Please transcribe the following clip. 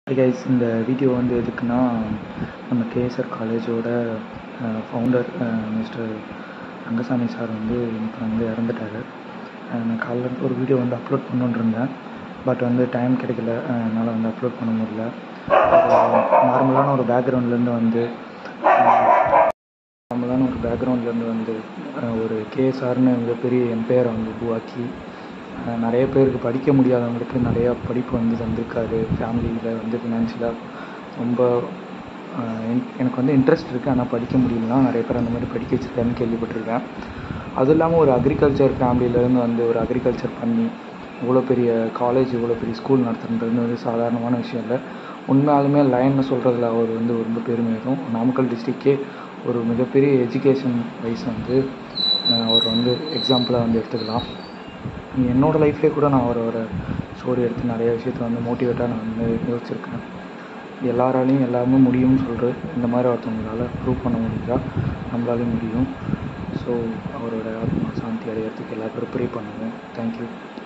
guys இந்த video வந்து எதுக்குன்னா நம்ம கேஎஸ்ஆர் காலேஜோட ஃபவுண்டர் மிஸ்டர் ரங்கசாமி சார் வந்து இன்னைக்கு வந்து இறந்துட்டார் நான் காலைல இருந்து ஒரு வீடியோ வந்து அப்லோட் பண்ணணுன்னு இருந்தேன் பட் வந்து டைம் கிடைக்கல என்னால் வந்து அப்லோட் பண்ண முடியல நார்மலான ஒரு பேக்ரவுண்ட்லேருந்து வந்து நார்மலான ஒரு பேக்ரவுண்ட்லேருந்து வந்து ஒரு கேஎஸ்ஆர்னு மிகப்பெரிய எம்பையரை வந்து உருவாக்கி நிறைய பேருக்கு படிக்க முடியாதவங்களுக்கு நிறையா படிப்பு வந்து தந்திருக்காரு ஃபேமிலியில் வந்து ஃபினான்ஷியலாக ரொம்ப எனக்கு வந்து இன்ட்ரெஸ்ட் இருக்குது ஆனால் படிக்க முடியலனா நிறைய பேர் அந்த மாதிரி படிக்க வச்சுருக்காருன்னு கேள்விப்பட்டிருக்கேன் அதுவும் இல்லாமல் ஒரு அக்ரிகல்ச்சர் ஃபேமிலியிலேருந்து வந்து ஒரு அக்ரிகல்ச்சர் பண்ணி இவ்வளோ பெரிய காலேஜ் இவ்வளோ பெரிய ஸ்கூல் நடத்துறது வந்து சாதாரணமான விஷயம் இல்லை உண்மையாலுமே லைன்னு சொல்கிறதுல அவர் வந்து ரொம்ப பெருமையும் நாமக்கல் டிஸ்ட்ரிக்டே ஒரு மிகப்பெரிய எஜுகேஷன் வைஸ் வந்து அவர் வந்து எக்ஸாம்பிளாக வந்து எடுத்துக்கலாம் என்னோடய லைஃப்லேயே கூட நான் அவரோட ஸ்டோரி எடுத்து நிறைய விஷயத்த வந்து மோட்டிவேட்டாக நான் வந்து யோசிச்சிருக்கேன் எல்லாராலையும் எல்லாமே முடியும்னு சொல்கிற இந்த மாதிரி ஒருத்தவங்களால் ப்ரூவ் பண்ண முடிஞ்சால் நம்மளாலையும் முடியும் ஸோ அவரோட ஆத்மா சாந்தி அடையிறதுக்கு எல்லா பேரும் ப்ரே பண்ணுவோம் தேங்க்யூ